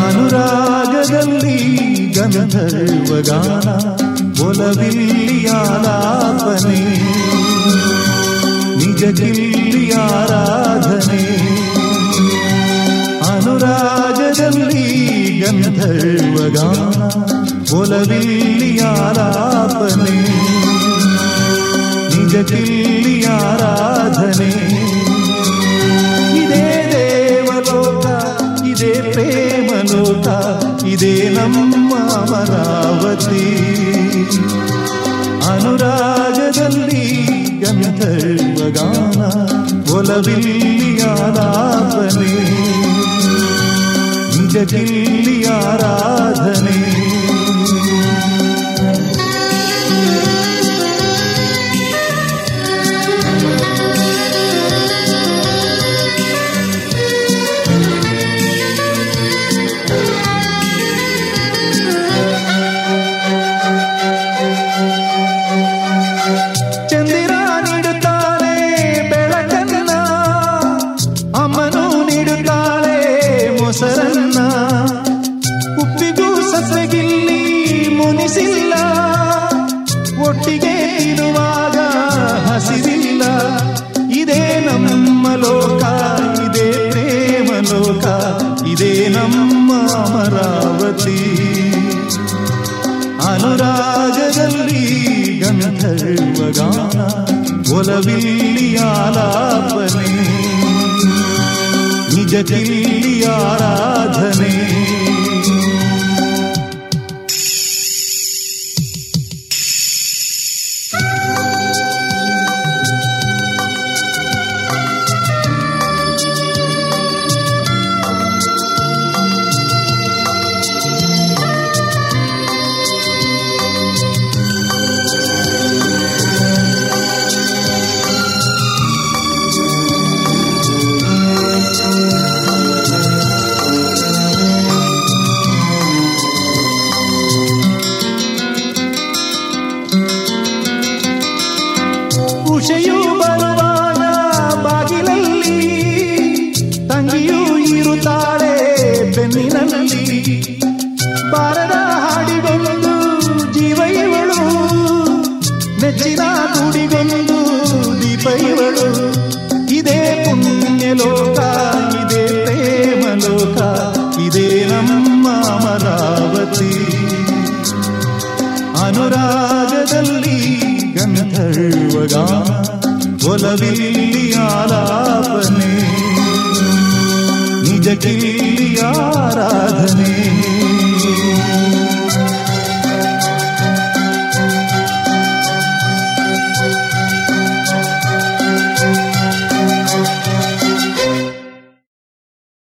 ಅನುರಾಗದಲ್ಲಿ ಗಂಧರ್ವ ಗಾನ ಒಲವಿಲ್ಲಿಯಾಲಾಪನೆ ನಿಜ ಕಿಲ್ಲಿ ಆರಾಧನೆ ಅನುರಾಗದಲ್ಲಿ ಗಂಧರ್ವ ಗಾನ ಒಲವಿಲ್ಲಿಯಾಲಾಪನೆ ನಿಜ ಕಿಲ್ಲಿ ಆರಾಧನೆ ಇದೇ ದೇವಲೋಕ ಇದೇ ಪ್ರೇಮಲೋಕ ಇದೇ ನಮ್ಮ ಅಮರಾವತಿ ಅನುರಾಗದಲ್ಲಿ ಗಂಧರ್ವ ಗಾನ ಒಲವಿಲ್ಲಿಯಾಲಾಪನೆ ನಿಜ ಕಿಲ್ಲಿ ಆರಾಧನೆ ಚಂದಿರ ನೀಡುತ್ತಾಳೆ ಬೆಳಕನ್ನ ಅಮ್ಮನು ನೀಡುತ್ತಾಳೆ ಮೊಸರನ್ನ ಉಪ್ಪಿಗೂ ಸಸಗಿಲ್ಲಿ ಮುನಿಸಿಲ್ಲ ಒಟ್ಟಿಗೆ ಇರುವಾಗ ಹಸಿರಿಲ್ಲ ಇದೇ ನಮ್ಮ ಲೋಕ ಇದೇ ಪ್ರೇಮ ಲೋಕ ಇದೇ ನಮ್ಮ ಅಮರಾವತಿ ಅನುರಾಗದಲ್ಲಿ ಗಂಧರ್ವ ಗಾನ ಒಲವಿಲ್ಲಿ ಆಲಾಪನೆ ನಿಜ ಕಿಲ್ಲಿ ಆರಾಧನೆ ಉಷೆಯು ಬರುವಾಗ ಬಾಗಿಲಲ್ಲಿ ತಂಗಿಯೂ ಇರುತ್ತಾಳೆ ಬೆನ್ನಿನಲ್ಲಿ ಬಾರದ ಹಾಡಿಗೊಂದು ಜೀವ ಇವಳು ನೆಚ್ಚಿನ ನುಡಿಗೊಂದು ದೀಪ ಇವಳು ಇದೇ ಪುಣ್ಯ ಲೋಕ ಇದೇ ಪ್ರೇಮ ಲೋಕ ಇದೇ ನಮ್ಮ ಅಮರಾವತಿ ಅನುರಾಗದಲ್ಲಿ ಗಂಧರ್ವ ಗಾನ ಒಲವಿಲ್ಲಿ ಆಲಾಪನೆ ನಿಜ ಕಿಲ್ಲಿ ಆರಾಧನೆ